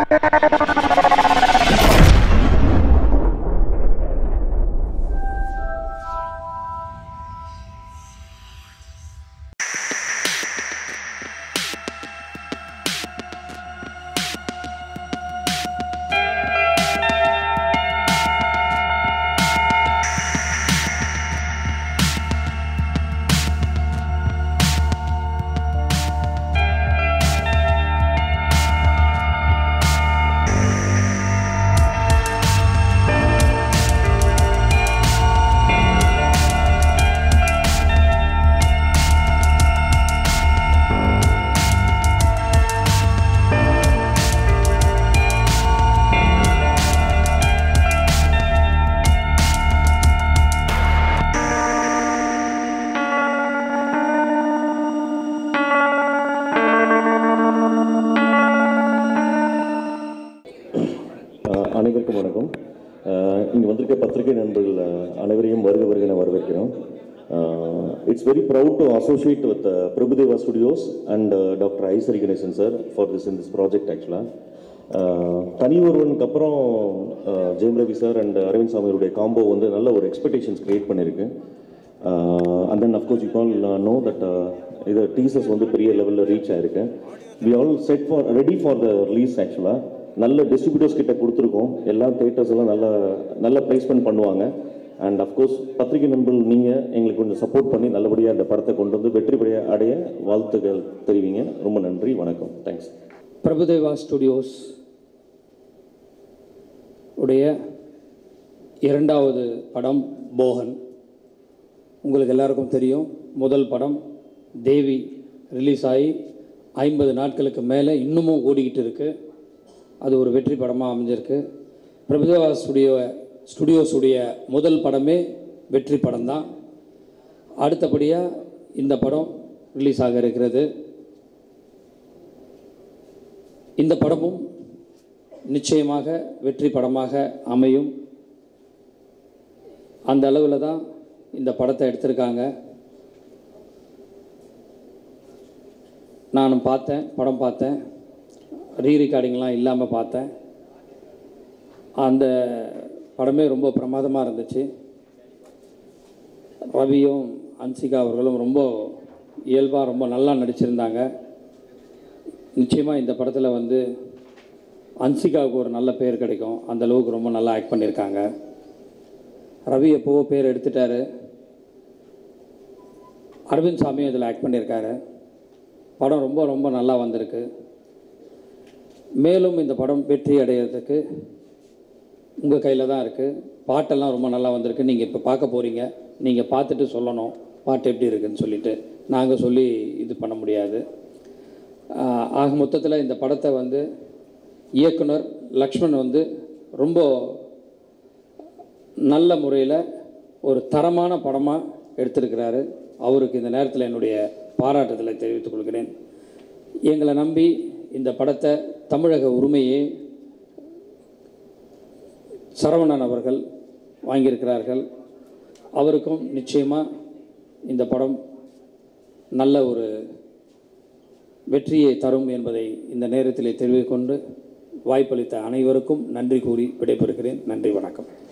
அஹ் அனைவருக்கும் வணக்கம் இங்கே வந்திருக்க பத்திரிகை நண்பர்கள் அஹ், அனைவரையும் வருக வருக நான் வரவேற்கிறோம் it's very proud to associate with Prabhudeva studios and doctor Ishari Ganesan sir for this in this project ஆக்சுவலாக தனி ஒருவனுக்கு அப்புறம் ah, Jayam Ravi sir and Arvind சாமியுடைய காம்போ வந்து நல்ல ஒரு எக்ஸ்பெக்டேஷன்ஸ் கிரியேட் பண்ணியிருக்கு and then of course you call know that இது டீசர்ஸ் வந்து பெரிய லெவலில் ரீச் ஆயிருக்கு we all set for ready for the release ஆக்சுவலாக நல்ல டிஸ்ட்ரிபியூட்டர்ஸ் கிட்ட கொடுத்துருக்கோம் எல்லா தேட்டர்ஸ் எல்லாம் நல்ல நல்ல பிளேஸ்மெண்ட் பண்ணுவாங்க அண்ட் அஃப்கோர்ஸ் பத்திரிகை நண்பர்கள் நீங்கள் எங்களுக்கு கொஞ்சம் சப்போர்ட் பண்ணி நல்லபடியாக அந்த படத்தை கொண்டு வந்து வெற்றி பெற அடைய வாழ்த்துக்கள் தெரிவிங்க ரொம்ப நன்றி வணக்கம் தேங்க்ஸ் பிரபுதேவா ஸ்டுடியோஸ் உடைய இரண்டாவது படம் போகன் உங்களுக்கு எல்லாருக்கும் தெரியும் முதல் படம் தேவி ரிலீஸ் ஆகி ஐம்பது நாட்களுக்கு மேலே இன்னமும் ஓடிக்கிட்டு இருக்கு அது ஒரு வெற்றி படமாக அமைஞ்சிருக்கு பிரபுதேவா ஸ்டுடியோ ஸ்டுடியோஸுடைய முதல் படமே வெற்றி படம் தான் அடுத்தபடியாக இந்த படம் ரிலீஸ் ஆக இருக்கிறது இந்த படமும் நிச்சயமாக வெற்றி படமாக அமையும் அந்த அளவில் தான் இந்த படத்தை எடுத்திருக்காங்க நானும் பார்த்தேன் படம் பார்த்தேன் ரீ ரெக்கார்டிங்லாம் இல்லாமல் பார்த்தேன் அந்த படமே ரொம்ப பிரமாதமாக இருந்துச்சு ரவியும் அன்சிகா அவர்களும் ரொம்ப இயல்பாக ரொம்ப நல்லா நடிச்சிருந்தாங்க நிச்சயமாக இந்த படத்தில் வந்து அன்சிகாவுக்கு ஒரு நல்ல பேர் கிடைக்கும் அந்த அளவுக்கு ரொம்ப நல்லா ஆக்ட் பண்ணியிருக்காங்க ரவி எப்போவோ பேர் எடுத்துட்டாரு அரவிந்த் சாமியும் இதில் ஆக்ட் பண்ணியிருக்காரு படம் ரொம்ப ரொம்ப நல்லா வந்திருக்கு மேலும் இந்த படம் வெற்றி அடையிறதுக்கு உங்கள் கையில் தான் இருக்குது பாட்டெல்லாம் ரொம்ப நல்லா வந்திருக்கு நீங்கள் இப்போ பார்க்க போகிறீங்க நீங்கள் பார்த்துட்டு சொல்லணும் பாட்டு எப்படி இருக்குன்னு சொல்லிட்டு நாங்கள் சொல்லி இது பண்ண முடியாது ஆஹ் ஆக மொத்தத்தில் இந்த படத்தை வந்து இயக்குனர் லக்ஷ்மண் வந்து ரொம்ப நல்ல முறையில் ஒரு தரமான படமாக எடுத்திருக்கிறாரு அவருக்கு இந்த நேரத்தில் என்னுடைய பாராட்டுதலை தெரிவித்துக் கொள்கிறேன் எங்களை நம்பி இந்த படத்தை தமிழக உரிமையை சரவணன் அவர்கள் வாங்கியிருக்கிறார்கள் அவருக்கும் நிச்சயமாக இந்த படம் நல்ல ஒரு வெற்றியை தரும் என்பதை இந்த நேரத்திலே தெரிவித்துக் கொண்டு வாய்ப்பளித்த அனைவருக்கும் நன்றி கூறி விடைபெறுகிறேன் நன்றி வணக்கம்